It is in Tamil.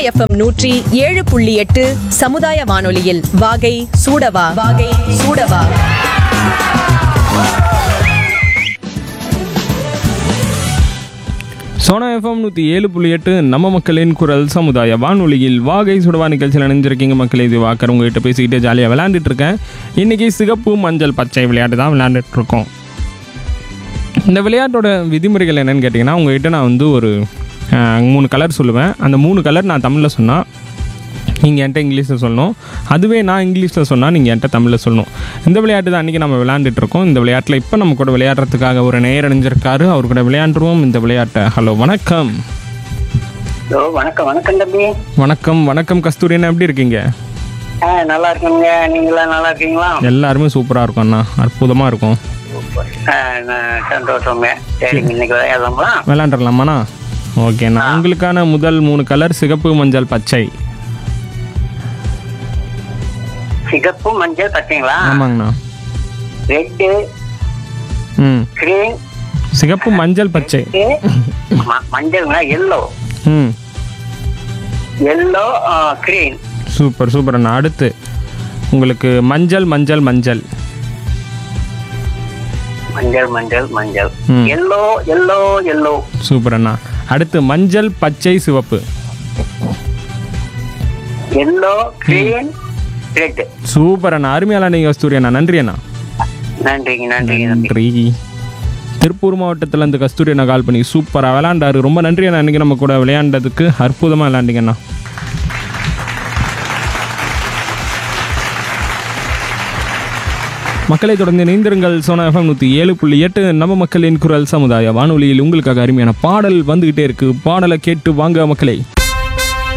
எஃப்எம் நூற்றி ஏழு புள்ளி எட்டு சமுதாய வானொலியில் வாகை சூடவா வாகை சூடவா சோனா எஃப்எம் நூற்றி ஏழு புள்ளி எட்டு நம்ம மக்களின் குரல் சமுதாய வானொலியில் வாகை சுடவா நிகழ்ச்சியில் இணைஞ்சிருக்கீங்க மக்களே இது வாக்கர் உங்ககிட்ட பேசிக்கிட்டே ஜாலியாக விளையாண்டுட்டு இருக்கேன் இன்றைக்கி சிகப்பு மஞ்சள் பச்சை விளையாட்டு தான் விளையாண்டுட்டு இருக்கோம் இந்த விளையாட்டோட விதிமுறைகள் என்னன்னு கேட்டிங்கன்னா உங்ககிட்ட நான் வந்து ஒரு அஹ், மூணு கலர் சொல்லுவேன் அந்த மூணு கலர் நான் தமிழில் சொன்னால் நீங்கள் என்கிட்ட இங்கிலீஷில் சொல்லணும் அதுவே நான் இங்கிலீஷில் சொன்னால் நீங்கள் என்கிட்ட தமிழில் சொல்லணும் இந்த விளையாட்டு தான் அன்றைக்கி நம்ம விளையாண்டுட்டு இருக்கோம் இந்த விளையாட்டில் இப்போ நம்ம கூட விளையாடுறதுக்காக ஒரு நேர் அணிஞ்சிருக்காரு அவர் கூட விளையாண்டுருவோம் இந்த விளையாட்டை ஹலோ வணக்கம் ஹலோ வணக்கம் வணக்கம் தம்பி வணக்கம் வணக்கம் கஸ்தூரி அண்ணா எப்படி இருக்கீங்க ஆ நல்லா இருக்கீங்க நீங்களாம் நல்லா இருக்கீங்களா எல்லாருமே சூப்பராக இருக்கோம்ண்ணா அற்புதமாக இருக்கும் ஆ, நான் சந்தோஷங்க சரிங்க இன்னைக்கு விளையாடலாங்களா விளையாண்டுடலாமாண்ணா ஓகேண்ணா உங்களுக்கான முதல் மூணு கலர் சிகப்பு மஞ்சள் பச்சை சிகப்பு மஞ்சள் பச்சைங்களா ஆமாங்கண்ணா ரெட்டு ம் கிரீன் சிகப்பு மஞ்சள் பச்சை மஞ்சள்ங்களா எல்லோ ம் எல்லோ கிரீன் சூப்பர் சூப்பர் அண்ணா அடுத்து உங்களுக்கு மஞ்சள் மஞ்சள் மஞ்சள் மஞ்சள் மஞ்சள் மஞ்சள் ம். எல்லோ எல்லோ எல்லோ சூப்பர் அண்ணா அடுத்து மஞ்சள் பச்சை சிவப்பு எல்லோ கிரீன் ரெட் சூப்பர் அண்ணா அருமையால நீங்கள் கஸ்தூரி அண்ணா நன்றி அண்ணா நன்றிங்க நன்றிங்க நன்றி நன்றி திருப்பூர் மாவட்டத்தில் இந்த கஸ்தூரி அண்ணா கால் பண்ணி சூப்பராக விளையாண்டாரு ரொம்ப நன்றி அண்ணா இன்னைக்கு நம்ம கூட விளையாண்டதுக்கு அற்புதமாக விளையாண்டிங்க அண்ணா மக்களை தொடர்ந்து இணைந்திருங்கள் சோனா எஃப்எம் நூற்றி ஏழு புள்ளி எட்டு நம்ம மக்களின் குரல் சமுதாய வானொலியில் உங்களுக்காக அருமையான பாடல் வந்துகிட்டே இருக்கு பாடலை கேட்டு வாங்க மக்களே